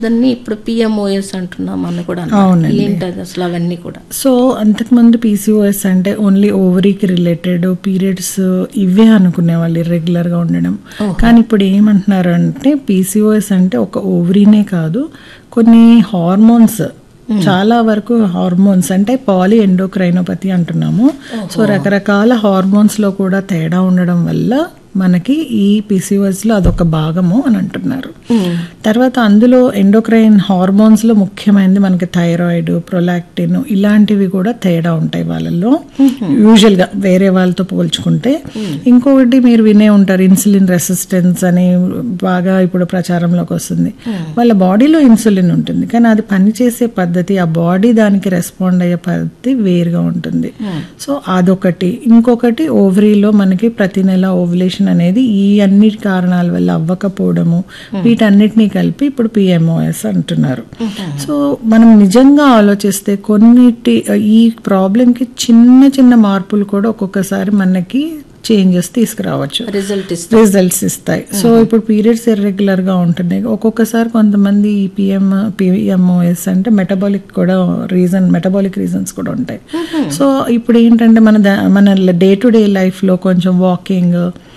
దాన్ని ఇప్పుడు పిఎంఓఎస్ అంటున్నాం అని కూడా అన్నారు. అవునండి. ఏంటది అసలు అవన్నీ కూడా సో అంతకుముందు పీసీఓఎస్ అంటే ఓన్లీ ఓవరీకి రిలేటెడ్ పీరియడ్స్ ఇవే అనుకునేవాళ్ళు ఇర్రెగ్యులర్గా ఉండడం కానీ ఇప్పుడు ఏమంటున్నారు అంటే పీసీఓఎస్ అంటే ఒక ఓవరీనే కాదు కొన్ని హార్మోన్స్ చాలా వరకు హార్మోన్స్ అంటే పాలి ఎండోక్రైనోపతి అంటున్నాము సో రకరకాల హార్మోన్స్ లో కూడా తేడా ఉండడం వల్ల మనకి ఈ PCOS లో అదొక భాగము అని అంటున్నారు తర్వాత అందులో ఎండోక్రైన్ హార్మోన్స్ లో ముఖ్యమైనది మనకి థైరాయిడ్ ప్రొలాక్టిన్ ఇలాంటివి కూడా తేడా ఉంటాయి వాళ్ళల్లో యూజువల్ గా వేరే వాళ్ళతో పోల్చుకుంటే ఇంకొకటి మీరు వినే ఉంటారు ఇన్సులిన్ రెసిస్టెన్స్ అని బాగా ఇప్పుడు ప్రచారంలోకి వస్తుంది వాళ్ళ బాడీలో ఇన్సులిన్ ఉంటుంది కానీ అది పనిచేసే పద్ధతి ఆ బాడీ దానికి రెస్పాండ్ అయ్యే పద్ధతి వేరుగా ఉంటుంది సో అదొకటి ఇంకొకటి ఓవరీలో మనకి ప్రతి నెల ఓవులేషన్ అనేది ఈ అన్ని కారణాల వల్ల అవ్వకపోవడము వీటన్నిటినీ కలిపి ఇప్పుడు పిఎంఓఎస్ అంటున్నారు సో మనం నిజంగా ఆలోచిస్తే కొన్నిటి ఈ ప్రాబ్లంకి చిన్న చిన్న మార్పులు కూడా ఒక్కొక్కసారి మనకి చేంజెస్ తీసుకురావచ్చు రిజల్ట్ ఇస్తుంది రిజల్ట్స్ ఇస్తాయి సో ఇప్పుడు పీరియడ్స్ ఇర్రెగ్యులర్ గా ఉంటున్నాయి ఒక్కొక్కసారి కొంతమంది ఈ పిఎం పిఎంఓఎస్ అంటే మెటబాలిక్ కూడా రీజన్ మెటబాలిక్ రీజన్స్ కూడా ఉంటాయి సో ఇప్పుడు ఏంటంటే మన దా- మన డే టు డే లైఫ్ లో కొంచెం వాకింగ్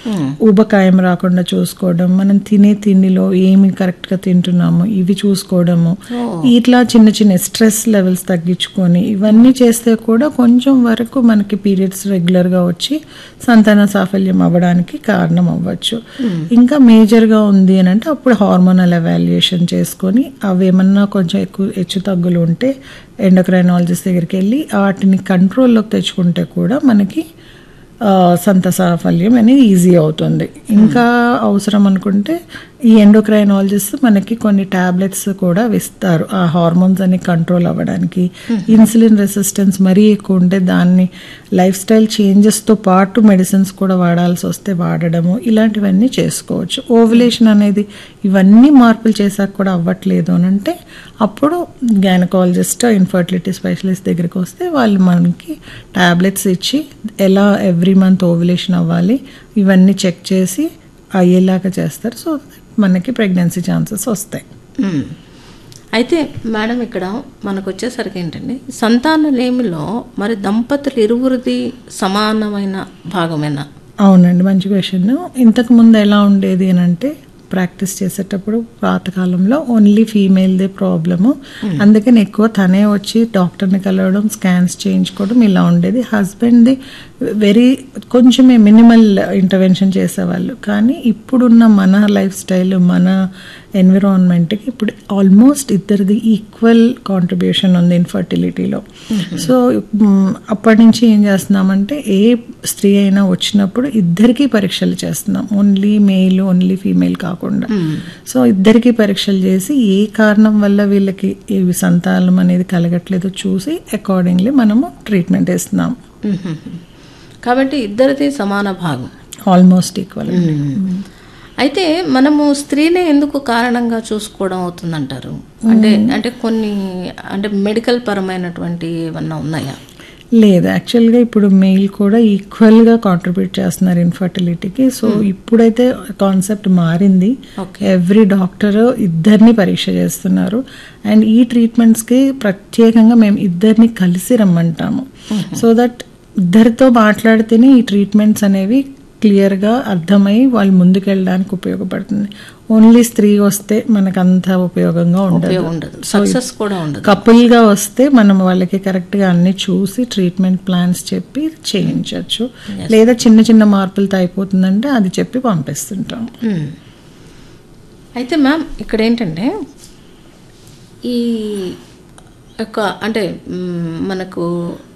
ఊబకాయం రాకుండా చూసుకోవడం మనం తినే తిండిలో ఏమి కరెక్ట్ గా తింటున్నాము ఇవి చూసుకోవడము ఇట్లా చిన్న చిన్న స్ట్రెస్ లెవెల్స్ తగ్గించుకొని ఇవన్నీ చేస్తే కూడా కొంచెం వరకు మనకి పీరియడ్స్ రెగ్యులర్ గా వచ్చి సంతాన సాఫల్యం అవ్వడానికి కారణం అవ్వచ్చు ఇంకా మేజర్ గా ఉంది అని అంటే అప్పుడు హార్మోనల్ ఎవాల్యుయేషన్ చేసుకొని అవి ఏమన్నా కొంచెం ఎక్కువ హెచ్చు తగ్గులు ఉంటే ఎండోక్రైనాలజిస్ట్ దగ్గరికి వెళ్ళి వాటిని కంట్రోల్లోకి తెచ్చుకుంటే కూడా మనకి ఆ, సంత సాఫల్యం అనేది ఈజీ అవుతుంది ఇంకా అవసరం అనుకుంటే ఈ ఎండోక్రైనాలజిస్ట్ మనకి కొన్ని టాబ్లెట్స్ కూడా ఇస్తారు ఆ హార్మోన్స్ అన్ని కంట్రోల్ అవ్వడానికి ఇన్సులిన్ రెసిస్టెన్స్ మరీ ఎక్కువ ఉంటే దాన్ని లైఫ్ స్టైల్ చేంజెస్తో పాటు మెడిసిన్స్ కూడా వాడాల్సి వస్తే వాడడము ఇలాంటివన్నీ చేసుకోవచ్చు ఓవులేషన్ అనేది ఇవన్నీ మార్పులు చేశాక కూడా అవ్వట్లేదు అని అంటే అప్పుడు గైనకాలజిస్ట్ ఇన్ఫర్టిలిటీ స్పెషలిస్ట్ దగ్గరికి వస్తే వాళ్ళు మనకి టాబ్లెట్స్ ఇచ్చి ఎలా ఎవ్రీ మంత్ ఓవులేషన్ అవ్వాలి ఇవన్నీ చెక్ చేసి అయ్యేలాగా చేస్తారు సో మనకి ప్రెగ్నెన్సీ ఛాన్సెస్ వస్తాయి మ్మ్. అయితే మేడం ఇక్కడ మనకు వచ్చేసరికి ఏంటండి సంతానలేమిలో మరి దంపతులు ఇరువురిది సమానమైన భాగమేనా అవునండి మంచి క్వశ్చన్ ఇంతకు ముందు ఎలా ఉండేది అని అంటే ప్రాక్టీస్ చేసేటప్పుడు పాతకాలంలో ఓన్లీ ఫీమేల్దే ప్రాబ్లము అందుకని ఎక్కువ తనే వచ్చి డాక్టర్ని కలవడం స్కాన్స్ చేయించుకోవడం ఇలా ఉండేది హస్బెండ్ది వెరీ కొంచెమే మినిమల్ ఇంటర్వెన్షన్ చేసేవాళ్ళు కానీ ఇప్పుడున్న మన లైఫ్ స్టైల్ మన ఎన్విరాన్మెంట్కి ఇప్పుడు ఆల్మోస్ట్ ఇద్దరిది ఈక్వల్ కాంట్రిబ్యూషన్ ఉంది ఇన్ఫర్టిలిటీలో సో మ్, అప్పటి నుంచి ఏం చేస్తున్నామంటే ఏ స్త్రీ అయినా వచ్చినప్పుడు ఇద్దరికి పరీక్షలు చేస్తున్నాం ఓన్లీ మేల్ ఓన్లీ ఫీమేల్ కాకుండా సో ఇద్దరికి పరీక్షలు చేసి ఏ కారణం వల్ల వీళ్ళకి ఇవి సంతానం అనేది కలగట్లేదో చూసి అకార్డింగ్లీ మనము ట్రీట్మెంట్ ఇస్తున్నాం మ్మ్. కాబట్టి ఇద్దరిది సమాన భాగం ఆల్మోస్ట్ ఈక్వల్ అయితే మనము స్త్రీనే ఎందుకు కారణంగా చూసుకోవడం అవుతుందంటారు అంటే అంటే కొన్ని అంటే మెడికల్ పరమైనటువంటి ఏమన్నా ఉన్నాయా లేదు యాక్చువల్గా ఇప్పుడు మెయిల్ కూడా ఈక్వల్గా కాంట్రిబ్యూట్ చేస్తున్నారు ఇన్ఫర్టిలిటీకి సో ఇప్పుడైతే కాన్సెప్ట్ మారింది ఎవ్రీ డాక్టర్ ఇద్దరిని పరీక్ష చేస్తున్నారు అండ్ ఈ ట్రీట్మెంట్స్కి ప్రత్యేకంగా మేము ఇద్దరిని కలిసి రమ్మంటాము సో దట్ ఇద్దరితో మాట్లాడితేనే ఈ ట్రీట్మెంట్స్ అనేవి క్లియర్గా అర్థమై వాళ్ళు ముందుకెళ్ళడానికి ఉపయోగపడుతుంది ఓన్లీ స్త్రీ వస్తే మనకు అంత ఉపయోగంగా ఉండదు ఉపయోగం ఉండదు సక్సెస్ కూడా ఉండదు కపుల్ గా వస్తే మనం వాళ్ళకి కరెక్ట్ గా అన్ని చూసి ట్రీట్మెంట్ ప్లాన్స్ చెప్పి చేయించవచ్చు లేదా చిన్న చిన్న మార్పులతో అయిపోతుందంటే అది చెప్పి పంపిస్తుంటాం మ్మ్. అయితే మ్యామ్ ఇక్కడ ఏంటంటే ఈ యొక్క అంటే మ్మ్, మనకు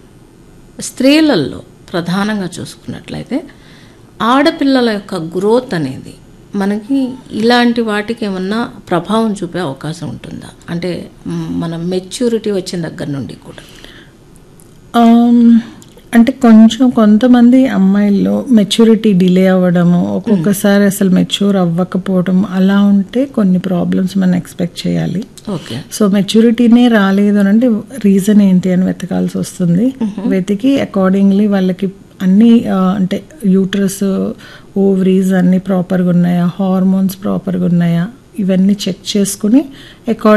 స్త్రీలలో ప్రధానంగా చూసుకున్నట్లయితే ఆడపిల్లల యొక్క గ్రోత్ అనేది మనకి ఇలాంటి వాటికి ఏమన్నా ప్రభావం చూపే అవకాశం ఉంటుందా అంటే మ్, మన మెచ్యూరిటీ వచ్చిన దగ్గర నుండి కూడా ఆమ్, అంటే కొంచెం కొంతమంది అమ్మాయిల్లో మెచ్యూరిటీ డిలే అవ్వడము ఒక్కొక్కసారి అసలు మెచ్యూర్ అవ్వకపోవడం అలా ఉంటే కొన్ని ప్రాబ్లమ్స్ మనం ఎక్స్పెక్ట్ చేయాలి ఓకే సో మెచ్యూరిటీనే రాలేదు అని అంటే రీజన్ ఏంటి అని వెతకాల్సి వస్తుంది వెతికి అకార్డింగ్లీ వాళ్ళకి అన్ని ఆ, అంటే యూట్రస్ ఓవరీస్ అన్ని ప్రాపర్గా ఉన్నాయా హార్మోన్స్ ప్రాపర్గా ఉన్నాయా ఇవన్నీ చెక్ చేసుకుని అకార్డింగ్